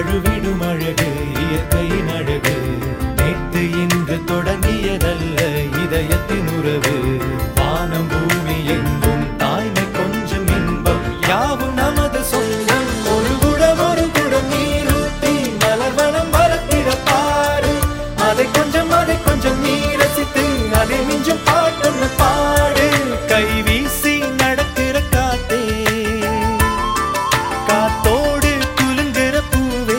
தழுவிடும் அழகு இயற்கையின் அழகு நேற்று இன்று தொடங்கியதல்ல இதயத்தின் உறவு வானம் பூமி எங்கும் தாய்மை கொஞ்சம் இன்பம் யாவும் நமது சொந்தம் ஒரு குடம் ஒரு குடம் நீரூத்தி மலர் வனம் வளர்த்திட பாரு அதை கொஞ்சம் அதை கொஞ்சம் நீ ரசித்து அதை மிஞ்சும் பாட்டொன்னு பாடு கை வீசி நடக்கிற காத்தே காத்தோடு குலுங்குற பூவே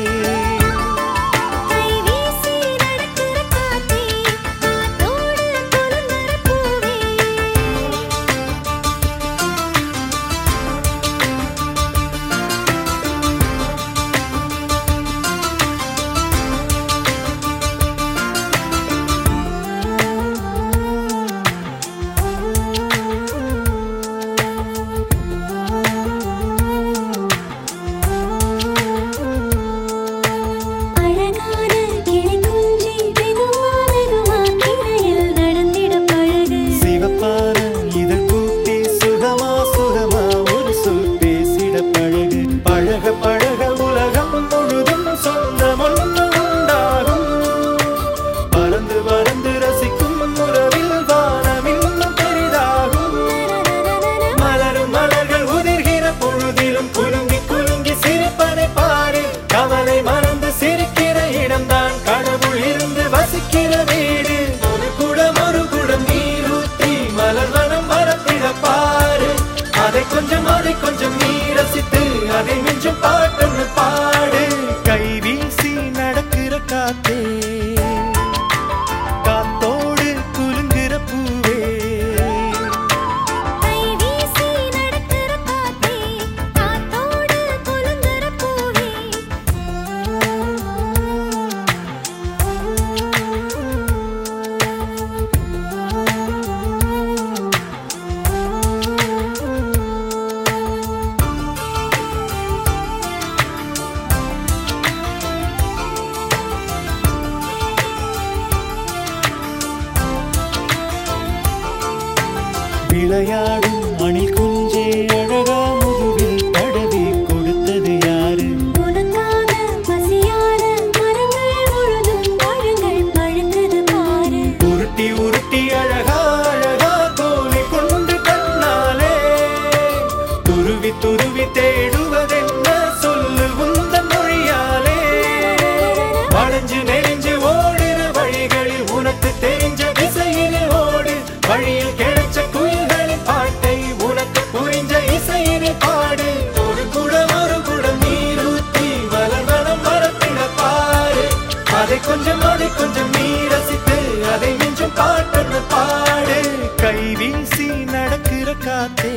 கை வீசி நடக்கிற காத்தே காத்தோடு குலுங்குற பூவே அழகான கிளி குஞ்சி மெதுவா மெதுவா கிளையில் நடந்திட பழகு சிவப்பான இதழ் கூட்டி சுகமா சுகமா ஒரு சொல் பேசிட பழகு பழக பழக உலகம் முழுதும் சொந்தம் ஒன்று உண்டாகும் பறந்து பறந்து ரசிக்கும் உறவில் வானம் இன்னும் பெரிதாகும் மலரும் மலர்கள் உதிர்கிற பொழுதிலும் குலுங்கி குலுங்கி சிரிப்பதை பாரு கவலை மறந்து சிரிக்கிற இடம்தான் கடவுள் இருந்து வசிக்கிற வீடு ஒரு குடம் ஒரு குடம் நீர் ஊற்றி மலர் வனம் வரத்திட பாரு அதை கொஞ்சம் அதை கொஞ்சம் நீ ரசித்து அதை மிஞ்சும் பாட்டொன்னு பாடு கை வீசி நடக்கிற காத்தே காத்தோடு குலுங்குற பூவே கை வீசி நடக்கிற காத்தே காத்தோடு குலுங்குற பூவே விளையாடும் அணில் குஞ்சே அழகா முதுகில் தடவி கொடுத்தது யாரு உனக்காக பசியான மரங்கள் முழுதும் பழங்கள் பழுக்குது பாரு உருட்டி உருட்டி அழகா அழகா கோலி கொண்டு கண்ணாலே துருவி துருவி தேடுவதென்ன சொல்லு உந்தன் மொழியாலே வளைஞ்சு நெறிஞ்சு ஓடுற வழிகளில் உனக்கு தெரிஞ்ச திசையினில் ஓடு வழியில் கிடைச்ச குயில்களின் பாட்டை உனக்கு புரிஞ்ச இசையினில் பாடு ஒரு குடம் ஒரு குடம் நீர் ஊத்தி மலர் வனம் வரத்திட பாரு அதை கொஞ்சம் அதை கொஞ்சம் நீ ரசித்து அதை மிஞ்சும் பாட்டொன்னு பாடு கை வீசி நடக்கிற காத்தே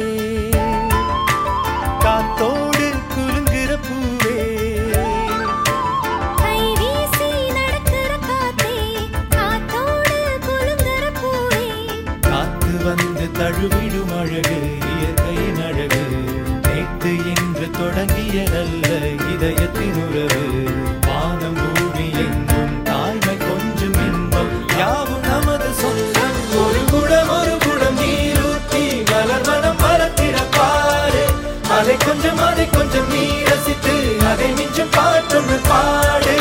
காத்தோடு குலுங்குற பூவே கை வீசி நடக்கிற காத்தே காத்தோடு குலுங்குற பூவே காத்து வந்து தழுவிடும் அழகு இயற்கையின் அழகு நேற்று இன்று தொடங்கியதல்ல இதயத்தின் உறவு வானம் பூமி எங்கும் தாய்மை கொஞ்சம் இன்பம் யாவும் நமது சொந்தம் ஒரு குடம் ஒரு குடம் நீரூற்றி மலர் மனம் வளர்த்திட பாரு அதை கொஞ்சம் அதை கொஞ்சம் நீ ரசித்து அதை மிஞ்சும் பாட்டொன்று பாடு